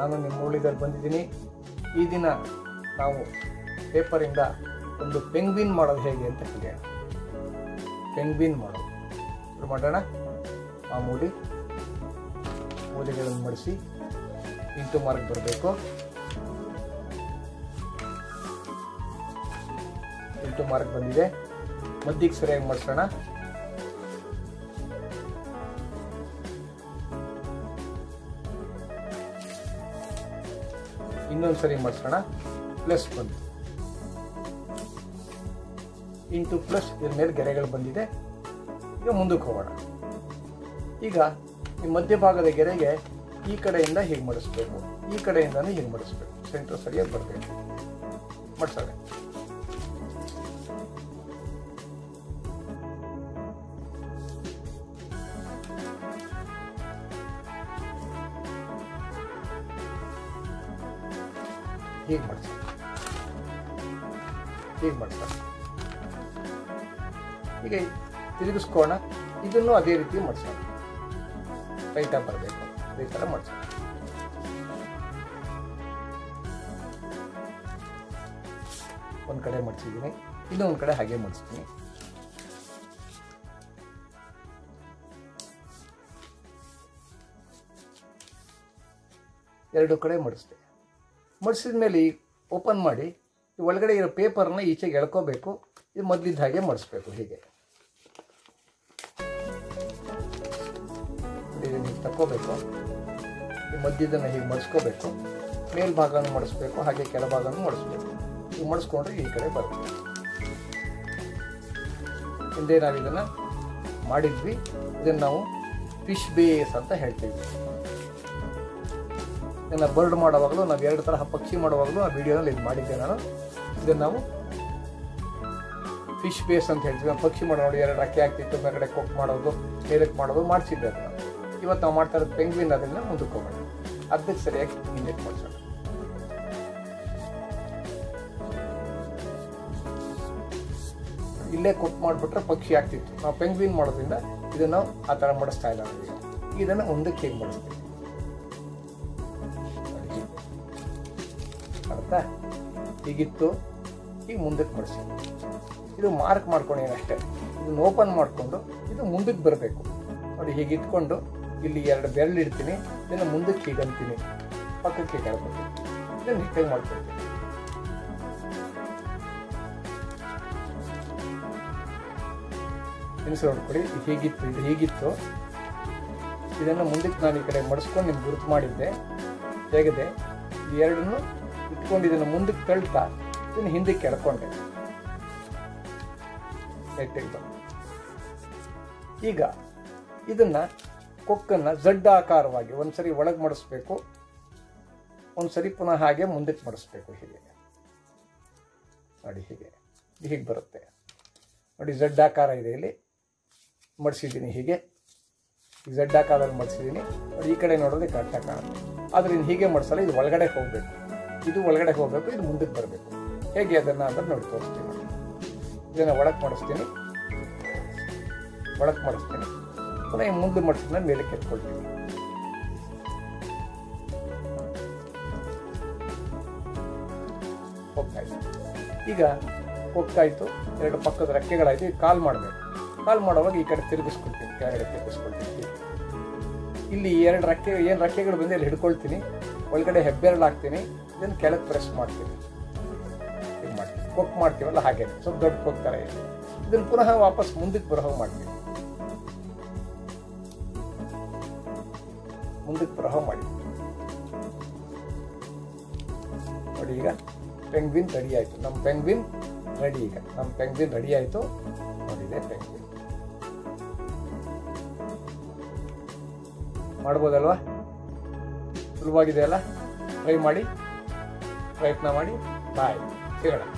ನಾನು ನಿಮ್ಮ ಉಳಿದಲ್ಲಿ ಬಂದಿದ್ದೀನಿ ಈ ದಿನ ನಾವು ಪೇಪರಿಂದ ಒಂದು ಪೆಂಗ್ವಿನ್ ಮಾಡೋದು ಹೇಗೆ ಅಂತ ಕಲಿಯೋಣ ಪೆಂಗ್ವಿನ್ ಮಾಡೋದು ಶುರು ಮಾಡೋಣ ಮಾಮೂಲಿ ಮೂಲೆಗಳನ್ನು ಮಡಿಸಿ ಇಂಟು ಮಾರ್ಕ್ ಬರಬೇಕು ಇಂಟು ಮಾರ್ಕ್ ಬಂದಿದೆ ಮದ್ದಿಗೆ ಸರಿಯಾಗಿ ಮಾಡಿಸೋಣ ಇನ್ನೊಂದು ಸರಿ ಮಾಡಿಸೋಣ ಪ್ಲಸ್ ಬಂತು ಇಂಟು ಪ್ಲಸ್ ಇದ್ರ ಮೇಲೆ ಗೆರೆಗಳು ಬಂದಿದೆ ಈಗ ಮುಂದಕ್ಕೆ ಹೋಗೋಣ ಈಗ ಈ ಮಧ್ಯಭಾಗದ ಗೆರೆಗೆ ಈ ಕಡೆಯಿಂದ ಹೀಗೆ ಮಾಡಿಸ್ಬೇಕು ಈ ಕಡೆಯಿಂದನೇ ಹೀಗೆ ಮಾಡಿಸ್ಬೇಕು ಸೆಂಟ್ರ್ ಸರಿಯಾಗಿ ಬರಬೇಕು ಮಾಡಿಸೋಣ ಹೀಗೆ ಮಾಡಿಸ ಹೀಗೆ ಮಾಡಿಸ ಈಗ ತಿರುಗಿಸ್ಕೋಣ ಇದನ್ನು ಅದೇ ರೀತಿ ಮಾಡಿಸೋಣ ಟೈಟಾಗಿ ಬರಬೇಕು ಅದೇ ಥರ ಮಾಡಿಸೋಣ ಒಂದು ಕಡೆ ಮಾಡಿಸಿದ್ದೀನಿ ಇನ್ನೊಂದು ಕಡೆ ಹಾಗೆ ಮಾಡಿಸ್ತೀನಿ ಎರಡು ಕಡೆ ಮಡಿಸ್ದೆ ಮಡಿಸಿದ ಮೇಲೆ ಈ ಓಪನ್ ಮಾಡಿ ಈ ಒಳಗಡೆ ಇರೋ ಪೇಪರ್ನ ಈಚೆಗೆ ಎಳ್ಕೋಬೇಕು ಇದು ಮೊದಲಿದ್ದ ಹಾಗೆ ಮಡಿಸ್ಬೇಕು ಹೀಗೆ ಇದನ್ನ ಹೀಗೆ ತಕ್ಕೋಬೇಕು ಈ ಮಧ್ಯದನ್ನು ಹೀಗೆ ಮಡಿಸ್ಕೋಬೇಕು ಮೇಲ್ಭಾಗನೂ ಮಡಿಸ್ಬೇಕು ಹಾಗೆ ಕೆಳಭಾಗನೂ ಮಡಿಸ್ಬೇಕು ಈಗ ಮಡಿಸ್ಕೊಂಡ್ರೆ ಈ ಕಡೆ ಬರುತ್ತೆ ಹಿಂದೆ ನಾವು ಇದನ್ನು ಮಾಡಿದ್ವಿ ಇದನ್ನು ನಾವು ಫಿಶ್ ಬೇಸ್ ಅಂತ ಹೇಳ್ತೀವಿ ಇದನ್ನು ಬರ್ಡ್ ಮಾಡುವಾಗಲೂ ನಾವು ಎರಡು ತರಹ ಪಕ್ಷಿ ಮಾಡುವಾಗಲೂ ಆ ವಿಡಿಯೋನಲ್ಲಿ ಇದು ಮಾಡಿದ್ದೆ ನಾನು ಇದನ್ನು ನಾವು ಫಿಶ್ ಬೇಸ್ ಅಂತ ಹೇಳ್ತೀವಿ ನಾವು ಪಕ್ಷಿ ಮಾಡೋ ನೋಡಿ ಎರಡು ಅಕ್ಕಿ ಹಾಕ್ತಿತ್ತು ಮೇಲ್ಗಡೆ ಕೊಕ್ ಮಾಡೋದು ಮೇಲಕ್ಕೆ ಮಾಡೋದು ಮಾಡಿಸಿದ್ದೆ ಅದನ್ನು ಇವತ್ತು ನಾವು ಮಾಡ್ತಾ ಇರೋದು ಪೆಂಗ್ವಿನ್ ಅದನ್ನು ಮುಂದಕ್ಕೆ ಹೋಗೋಣ ಅರ್ಧಕ್ಕೆ ಸರಿಯಾಗಿ ಇಂಜೆಕ್ಟ್ ಮಾಡಿಸೋಣ ಇಲ್ಲೇ ಕುಕ್ ಮಾಡಿಬಿಟ್ರೆ ಪಕ್ಷಿ ಆಗ್ತಿತ್ತು ನಾವು ಪೆಂಗ್ವಿನ್ ಮಾಡೋದ್ರಿಂದ ಇದನ್ನು ಆ ಥರ ಮಾಡಿಸ್ತಾ ಇಲ್ಲ ನಾವು ಈಗ ಇದನ್ನು ಮುಂದಕ್ಕೆ ಹೇಗೆ ಮಾಡಿಸ್ತೀವಿ ಅರ್ಥ ಹೀಗಿತ್ತು ಈಗ ಮುಂದಕ್ಕೆ ಮಾಡಿಸಿ ಇದು ಮಾರ್ಕ್ ಮಾಡ್ಕೊಂಡು ಅಷ್ಟೇ ಇದನ್ನ ಓಪನ್ ಮಾಡಿಕೊಂಡು ಇದು ಮುಂದಕ್ಕೆ ಬರಬೇಕು ನೋಡಿ ಹೀಗೆ ಇಟ್ಕೊಂಡು ಇಲ್ಲಿ ಎರಡು ಬೆರಳು ಇಡ್ತೀನಿ ಇದನ್ನು ಮುಂದಕ್ಕೆ ಹೀಗೆ ಅಂತೀನಿ ಪಕ್ಕಕ್ಕೆ ಕೆಳಕೊಡ್ತೀನಿ ಇದನ್ನು ಹಿಟ್ಟಾಗಿ ಮಾಡ್ಕೊಡ್ತೀನಿ ತಿನಿಸು ನೋಡ್ಕೊಳ್ಳಿ ಇದು ಹೀಗಿತ್ತು ಇದು ಹೀಗಿತ್ತು ಇದನ್ನು ಮುಂದಕ್ಕೆ ನಾನು ಈ ಕಡೆ ಮಡಿಸ್ಕೊಂಡು ನಿಮ್ಗೆ ಗುರುತು ಮಾಡಿದ್ದೆ ತೆಗೆದೆ ಈ ಎರಡನ್ನು ಇಟ್ಕೊಂಡು ಇದನ್ನು ಮುಂದಕ್ಕೆ ತಳ್ತಾ ಇದನ್ನು ಹಿಂದಕ್ಕೆ ಕೆಳ್ಕೊಂಡೆ ನೆಟ್ಟಿಗೆ ಬಂದು ಈಗ ಇದನ್ನ ಕೊಕ್ಕನ್ನು ಜಡ್ಡ ಆಕಾರವಾಗಿ ಒಂದ್ಸರಿ ಒಳಗೆ ಮಡಿಸ್ಬೇಕು ಒಂದ್ಸರಿ ಪುನಃ ಹಾಗೆ ಮುಂದಕ್ಕೆ ಮಡಿಸ್ಬೇಕು ಹೀಗೆ ನೋಡಿ ಹೀಗೆ ಇದು ಹೀಗೆ ಬರುತ್ತೆ ನೋಡಿ ಜಡ್ಡ ಆಕಾರ ಇದೆ ಇಲ್ಲಿ ಮಡಿಸಿದ್ದೀನಿ ಹೀಗೆ ಜಡ್ಡ ಆಕಾರದಲ್ಲಿ ಮಡಿಸಿದ್ದೀನಿ ನೋಡಿ ಈ ಕಡೆ ನೋಡಿದ್ರೆ ಕರೆಕ್ಟಾಗಿ ಕಾಣುತ್ತೆ ಆದರೆ ಇನ್ನು ಹೀಗೆ ಮಡಿಸಲ್ಲ ಇದು ಒಳಗಡೆ ಹೋಗಬೇಕು ಇದು ಒಳಗಡೆ ಹೋಗಬೇಕು ಇದು ಮುಂದಕ್ಕೆ ಬರಬೇಕು ಹೇಗೆ ಅದನ್ನು ಅಂತ ನೋಡಿ ತೋರಿಸ್ತೀನಿ ಇದನ್ನು ಒಳಗೆ ಮಾಡಿಸ್ತೀನಿ ಒಳಗೆ ಮಾಡಿಸ್ತೀನಿ ಪುನಃ ಈ ಮುಂದೆ ಮಾಡಿಸಿದ ಮೇಲೆ ಕೆತ್ಕೊಳ್ತೀನಿ ಹೋಗ್ತಾಯಿತ್ತು ಈಗ ಹೋಗ್ತಾಯಿತ್ತು ಎರಡು ಪಕ್ಕದ ರೆಕ್ಕೆಗಳಾಯಿತು ಈಗ ಕಾಲ್ ಮಾಡಬೇಕು ಕಾಲ್ ಮಾಡುವಾಗ ಈ ಕಡೆ ತಿರುಗಿಸ್ಕೊಳ್ತೀನಿ ಕೆಳಗಡೆ ತಿರುಗಿಸ್ಕೊಳ್ತೀನಿ ಇಲ್ಲಿ ಎರಡು ರೆಕ್ಕೆ ಏನು ರೆಕ್ಕೆಗಳು ಬಂದು ಇಲ್ಲಿ ಹಿಡ್ಕೊಳ್ತೀನಿ ಒಳಗಡೆ ಹೆಬ್ಬೆರಳು ಹಾಕ್ತೀನಿ ಇದನ್ನು ಕೆಳಗೆ ಪ್ರೆಸ್ ಮಾಡ್ತೀನಿ ಹೀಗೆ ಮಾಡ್ತೀನಿ ಕೊಕ್ ಮಾಡ್ತೀವಲ್ಲ ಹಾಗೆ ಸ್ವಲ್ಪ ದೊಡ್ಡ ಕೊಕ್ ಥರ ಇದೆ ಇದನ್ನು ಪುನಃ ವಾಪಸ್ ಮುಂದಕ್ಕೆ ಬರೋ ಹಾಗೆ ಮಾಡ್ತೀನಿ ಮುಂದಕ್ಕೆ ಬರೋ ಹಾಗೆ ಮಾಡಿ ನೋಡಿ ಈಗ ಪೆಂಗ್ವಿನ್ ರೆಡಿ ಆಯಿತು ನಮ್ಮ ಪೆಂಗ್ವಿನ್ ರೆಡಿ ಈಗ ನಮ್ಮ ಪೆಂಗ್ವಿನ್ ರೆಡಿ ಆಯಿತು ನೋಡಿದೆ ಪೆಂಗ್ವಿನ್ ಮಾಡ್ಬೋದಲ್ವಾ ಸುಲಭವಾಗಿದೆ ಅಲ್ಲ ಟ್ರೈ ಮಾಡಿ ಪ್ರಯತ್ನ ಮಾಡಿ ಬಾಯ್ ಸಿಗೋಣ